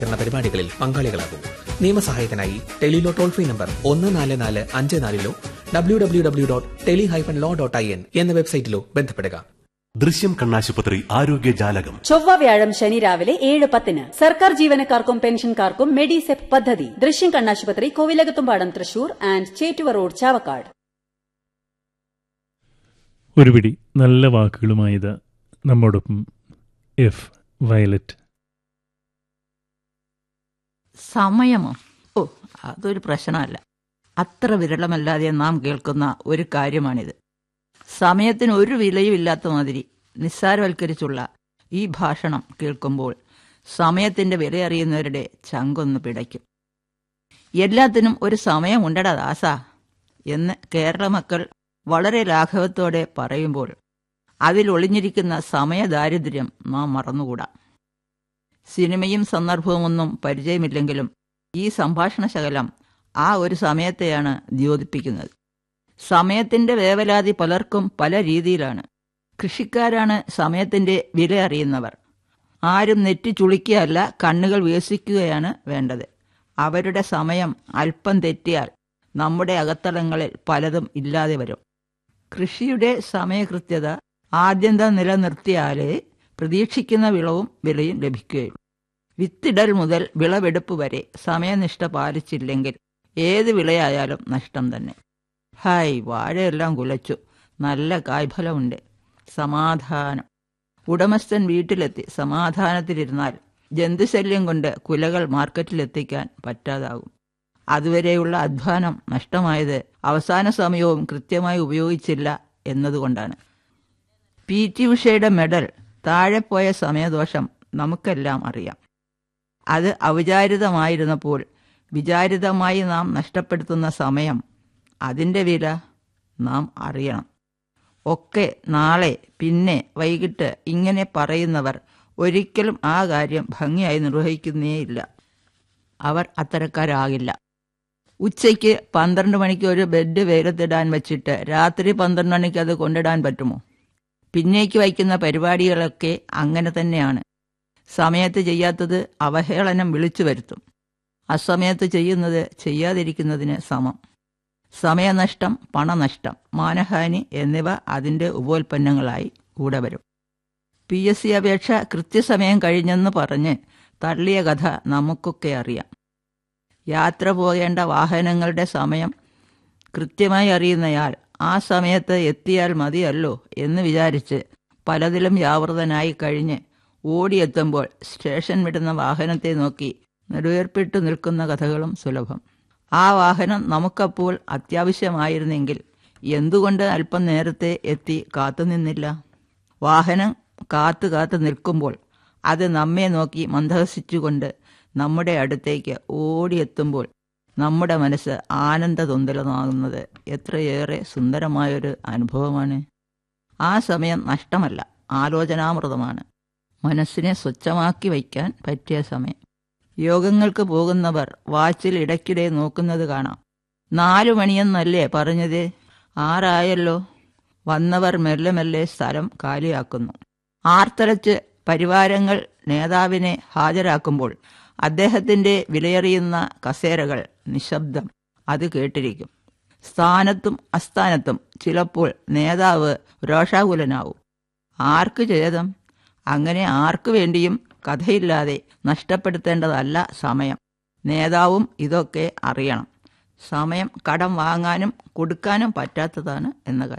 എന്ന പരിപാടികളിൽ പങ്കാളികളാകും നിയമസഹായത്തിനായി ടെലിലോ ടോൾ ഫ്രീ നമ്പർ ഒന്ന് നാല് നാല് അഞ്ച് നാലിലോ W W W dot tele hyphen law dot I N എന്ന വെബ്സൈറ്റിലോ ബന്ധപ്പെടുക ദൃശ്യം കണ്ണാശുപത്രി ആരോഗ്യ ജാലകം ചൊവ്വ വ്യാഴം ശനി രാവിലെ ഏഴ് പത്തിന് സർക്കാർ ജീവനക്കാർക്കും പെൻഷൻകാർക്കും മെഡിസെപ് പദ്ധതി ദൃശ്യം കണ്ണാശുപത്രി കോവിലകത്തുംപാടം തൃശൂർ ആൻഡ് ചേറ്റുവ റോഡ് ചാവക്കാട് ഒരു പിടി നല്ല വാക്കുകളുമായത് നമ്മോടൊപ്പം എഫ് വയലറ്റ് സമയമോ ഓ അതൊരു പ്രശ്നമല്ല അത്ര വിരളമല്ലാതെ നാം കേൾക്കുന്ന ഒരു കാര്യമാണിത് സമയത്തിന് ഒരു വിലയും ഇല്ലാത്ത മാതിരി നിസ്സാരവൽക്കരിച്ചുള്ള ഈ ഭാഷണം കേൾക്കുമ്പോൾ സമയത്തിന്റെ വില അറിയുന്നവരുടെ ചങ്കൊന്ന് പിടയ്ക്കും എല്ലാത്തിനും ഒരു സമയമുണ്ടടാ ദാസ എന്ന് കേരള മക്കൾ വളരെ ലാഘവത്തോടെ പറയുമ്പോൾ അതിൽ ഒളിഞ്ഞിരിക്കുന്ന സമയദാരിദ്ര്യം നാം മറന്നുകൂടാ സിനിമയും സന്ദർഭവുമൊന്നും പരിചയമില്ലെങ്കിലും ഈ സംഭാഷണ ശകലം ആ ഒരു സമയത്തെയാണ് ദ്യോതിപ്പിക്കുന്നത് സമയത്തിന്റെ വേവലാതി പലർക്കും പല രീതിയിലാണ് കൃഷിക്കാരാണ് സമയത്തിന്റെ വില അറിയുന്നവർ ആരും നെറ്റി ചുളിക്കുകയല്ല കണ്ണുകൾ വികസിക്കുകയാണ് വേണ്ടത് അവരുടെ സമയം അല്പം തെറ്റിയാൽ നമ്മുടെ അകത്തളങ്ങളിൽ പലതും ഇല്ലാതെ വരും കൃഷിയുടെ സമയകൃത്യത ആദ്യന്തം നിലനിർത്തിയാലേ പ്രതീക്ഷിക്കുന്ന വിളവും വിലയും ലഭിക്കുകയുള്ളൂ വിത്തിടൽ മുതൽ വിളവെടുപ്പ് വരെ സമയനിഷ്ഠ പാലിച്ചില്ലെങ്കിൽ ഏത് വിളയായാലും നഷ്ടം തന്നെ ഹായ് വാഴയെല്ലാം കുലച്ചു നല്ല കായ്ഫലമുണ്ട് സമാധാനം ഉടമസ്ഥൻ വീട്ടിലെത്തി സമാധാനത്തിലിരുന്നാൽ ജന്തുശല്യം കൊണ്ട് കുലകൾ മാർക്കറ്റിലെത്തിക്കാൻ പറ്റാതാകും അതുവരെയുള്ള അധ്വാനം നഷ്ടമായത് അവസാന സമയവും കൃത്യമായി ഉപയോഗിച്ചില്ല എന്നതുകൊണ്ടാണ് പി ടി ഉഷയുടെ മെഡൽ താഴെ പോയ സമയദോഷം നമുക്കെല്ലാം അറിയാം അത് ഔചാരിതമായിരുന്നപ്പോൾ വിചാരിതമായി നാം നഷ്ടപ്പെടുത്തുന്ന സമയം അതിൻ്റെ വില നാം അറിയണം ഒക്കെ നാളെ പിന്നെ വൈകിട്ട് ഇങ്ങനെ പറയുന്നവർ ഒരിക്കലും ആ കാര്യം ഭംഗിയായി നിർവഹിക്കുന്നേയില്ല അവർ അത്തരക്കാരാകില്ല ഉച്ചയ്ക്ക് പന്ത്രണ്ട് മണിക്ക് ഒരു ബെഡ് വെയിലത്തിടാൻ വച്ചിട്ട് രാത്രി പന്ത്രണ്ട് മണിക്ക് അത് കൊണ്ടിടാൻ പറ്റുമോ പിന്നേക്ക് വയ്ക്കുന്ന പരിപാടികളൊക്കെ അങ്ങനെ തന്നെയാണ് സമയത്ത് ചെയ്യാത്തത് അവഹേളനം വിളിച്ചു വരുത്തും അസമയത്ത് ചെയ്യുന്നത് ചെയ്യാതിരിക്കുന്നതിന് സമം സമയനഷ്ടം പണനഷ്ടം മാനഹാനി എന്നിവ അതിൻ്റെ ഉപോൽപ്പന്നങ്ങളായി കൂടെ വരും പി എസ് സി അപേക്ഷ കൃത്യസമയം കഴിഞ്ഞെന്ന് പറഞ്ഞ് തള്ളിയ കഥ നമുക്കൊക്കെ അറിയാം യാത്ര പോകേണ്ട വാഹനങ്ങളുടെ സമയം കൃത്യമായി അറിയുന്നയാൾ ആ സമയത്ത് എത്തിയാൽ മതിയല്ലോ എന്ന് വിചാരിച്ച് പലതിലും വ്യാവൃതനായി കഴിഞ്ഞ് ഓടിയെത്തുമ്പോൾ സ്റ്റേഷൻ വിടുന്ന വാഹനത്തെ നോക്കി നെടുവേർപ്പിട്ട് നിൽക്കുന്ന കഥകളും സുലഭം ആ വാഹനം നമുക്കപ്പോൾ അത്യാവശ്യമായിരുന്നെങ്കിൽ എന്തുകൊണ്ട് അല്പം നേരത്തെ എത്തി കാത്തുനിന്നില്ല വാഹനം കാത്തു കാത്തു നിൽക്കുമ്പോൾ അത് നമ്മെ നോക്കി മന്ദഹസിച്ചുകൊണ്ട് നമ്മുടെ അടുത്തേക്ക് ഓടിയെത്തുമ്പോൾ നമ്മുടെ മനസ്സ് ആനന്ദതൊന്തലമാകുന്നത് എത്രയേറെ സുന്ദരമായൊരു അനുഭവമാണ് ആ സമയം നഷ്ടമല്ല ആലോചനാമൃതമാണ് മനസ്സിനെ സ്വച്ഛമാക്കി വയ്ക്കാൻ പറ്റിയ സമയം യോഗങ്ങൾക്ക് പോകുന്നവർ വാച്ചിൽ ഇടയ്ക്കിടെ നോക്കുന്നത് കാണാം നാലു മണിയെന്നല്ലേ പറഞ്ഞത് ആറായല്ലോ വന്നവർ മെല്ലെ മെല്ലെ സ്ഥലം കാലിയാക്കുന്നു ആർത്തലച്ച് പരിവാരങ്ങൾ നേതാവിനെ ഹാജരാക്കുമ്പോൾ അദ്ദേഹത്തിന്റെ വിലയറിയുന്ന കസേരകൾ നിശബ്ദം അത് കേട്ടിരിക്കും സ്ഥാനത്തും അസ്ഥാനത്തും ചിലപ്പോൾ നേതാവ് രോഷാകുലനാവും ആർക്ക് ഛേദം അങ്ങനെ ആർക്കു വേണ്ടിയും കഥയില്ലാതെ നഷ്ടപ്പെടുത്തേണ്ടതല്ല സമയം നേതാവും ഇതൊക്കെ അറിയണം സമയം കടം വാങ്ങാനും കൊടുക്കാനും പറ്റാത്തതാണ് എന്ന കാര്യം